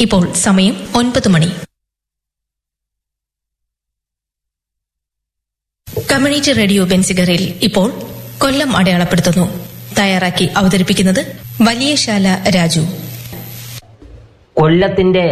ഇപ്പോൾ സമയം ഒൻപത് മണി കമ്മ്യൂണിറ്റി റേഡിയോ ബെൻസിഗറിൽ ഇപ്പോൾ കൊല്ലം അടയാളപ്പെടുത്തുന്നു തയ്യാറാക്കി അവതരിപ്പിക്കുന്നത് വലിയശാല രാജു കൊല്ലത്തിന്റെ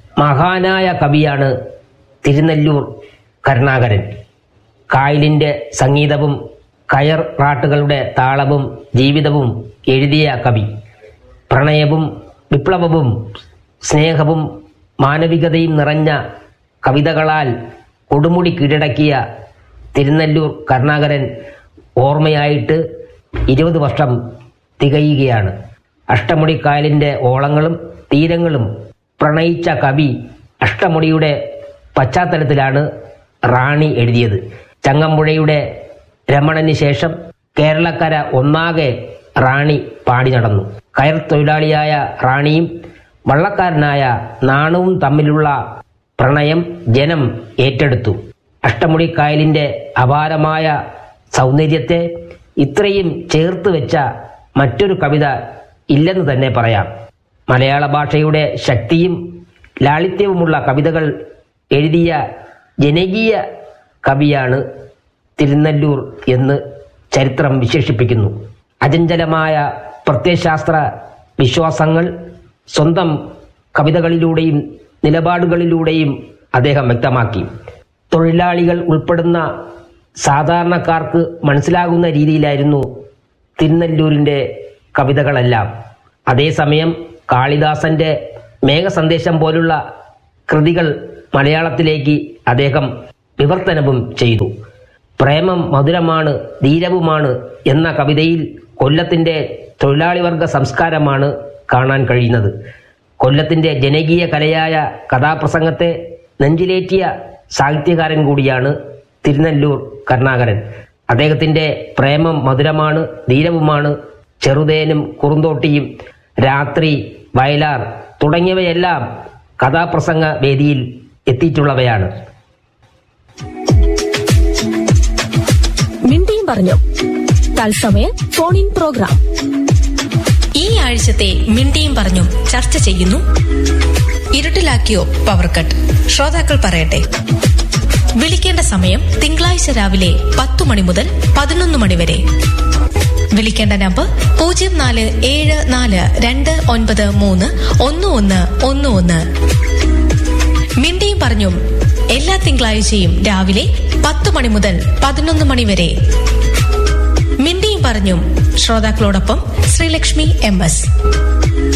മഹാനായ കവിയാണ് തിരുനെല്ലൂർ കരുണാകരൻ കായലിന്റെ സംഗീതവും കയർ റാട്ടുകളുടെ താളവും ജീവിതവും എഴുതിയ കവി പ്രണയവും വിപ്ലവവും സ്നേഹവും മാനവികതയും നിറഞ്ഞ കവിതകളാൽ കൊടുമുടി കീഴടക്കിയ തിരുനെല്ലൂർ കരുണാകരൻ ഓർമ്മയായിട്ട് ഇരുപത് വർഷം തികയുകയാണ് അഷ്ടമുടിക്കായലിന്റെ ഓളങ്ങളും തീരങ്ങളും പ്രണയിച്ച കവി അഷ്ടമുടിയുടെ പശ്ചാത്തലത്തിലാണ് റാണി എഴുതിയത് ചങ്ങമ്പുഴയുടെ രമണന് ശേഷം കേരളക്കര ഒന്നാകെ റാണി പാടി നടന്നു കയർ തൊഴിലാളിയായ റാണിയും വള്ളക്കാരനായ നാണവും തമ്മിലുള്ള പ്രണയം ജനം ഏറ്റെടുത്തു അഷ്ടമുടിക്കായലിന്റെ അപാരമായ സൗന്ദര്യത്തെ ഇത്രയും ചേർത്ത് വെച്ച മറ്റൊരു കവിത ഇല്ലെന്ന് തന്നെ പറയാം മലയാള ഭാഷയുടെ ശക്തിയും ലാളിത്യവുമുള്ള കവിതകൾ എഴുതിയ ജനകീയ കവിയാണ് തിരുനെല്ലൂർ എന്ന് ചരിത്രം വിശേഷിപ്പിക്കുന്നു അചഞ്ചലമായ പ്രത്യയശാസ്ത്ര വിശ്വാസങ്ങൾ സ്വന്തം കവിതകളിലൂടെയും നിലപാടുകളിലൂടെയും അദ്ദേഹം വ്യക്തമാക്കി തൊഴിലാളികൾ ഉൾപ്പെടുന്ന സാധാരണക്കാർക്ക് മനസ്സിലാകുന്ന രീതിയിലായിരുന്നു തിരുനെല്ലൂരിന്റെ കവിതകളെല്ലാം അതേസമയം കാളിദാസന്റെ മേഘസന്ദേശം പോലുള്ള കൃതികൾ മലയാളത്തിലേക്ക് അദ്ദേഹം വിവർത്തനവും ചെയ്തു പ്രേമം മധുരമാണ് ധീരവുമാണ് എന്ന കവിതയിൽ കൊല്ലത്തിന്റെ തൊഴിലാളി വർഗ സംസ്കാരമാണ് കാണാൻ കഴിയുന്നത് കൊല്ലത്തിന്റെ ജനകീയ കലയായ കഥാപ്രസംഗത്തെ നെഞ്ചിലേറ്റിയ സാഹിത്യകാരൻ കൂടിയാണ് തിരുനെല്ലൂർ കരുണാകരൻ അദ്ദേഹത്തിന്റെ പ്രേമം മധുരമാണ് ധീരവുമാണ് ചെറുതേനും കുറുന്തോട്ടിയും രാത്രി വയലാർ തുടങ്ങിയവയെല്ലാം കഥാപ്രസംഗ വേദിയിൽ എത്തിയിട്ടുള്ളവയാണ് മിണ്ടിയും പറഞ്ഞു തത്സമയ ഫോൺ ഇൻ പ്രോഗ്രാം ഈ ആഴ്ചത്തെ മിണ്ടിയും പറഞ്ഞും ചർച്ച ചെയ്യുന്നു ഇരുട്ടിലാക്കിയോ പവർ കട്ട് ശ്രോതാക്കൾ പറയട്ടെ വിളിക്കേണ്ട സമയം തിങ്കളാഴ്ച രാവിലെ പത്തു മണി മുതൽ പതിനൊന്ന് മണി വരെ വിളിക്കേണ്ട നമ്പർ പൂജ്യം നാല് ഏഴ് നാല് രണ്ട് ഒൻപത് മൂന്ന് ഒന്ന് ഒന്ന് ഒന്ന് ഒന്ന് മിണ്ടിയും പറഞ്ഞും എല്ലാ തിങ്കളാഴ്ചയും രാവിലെ പത്ത് മണി മുതൽ പതിനൊന്ന് മണി വരെ മിണ്ടിയും പറഞ്ഞും ശ്രോതാക്കളോടൊപ്പം ശ്രീലക്ഷ്മി എം എസ്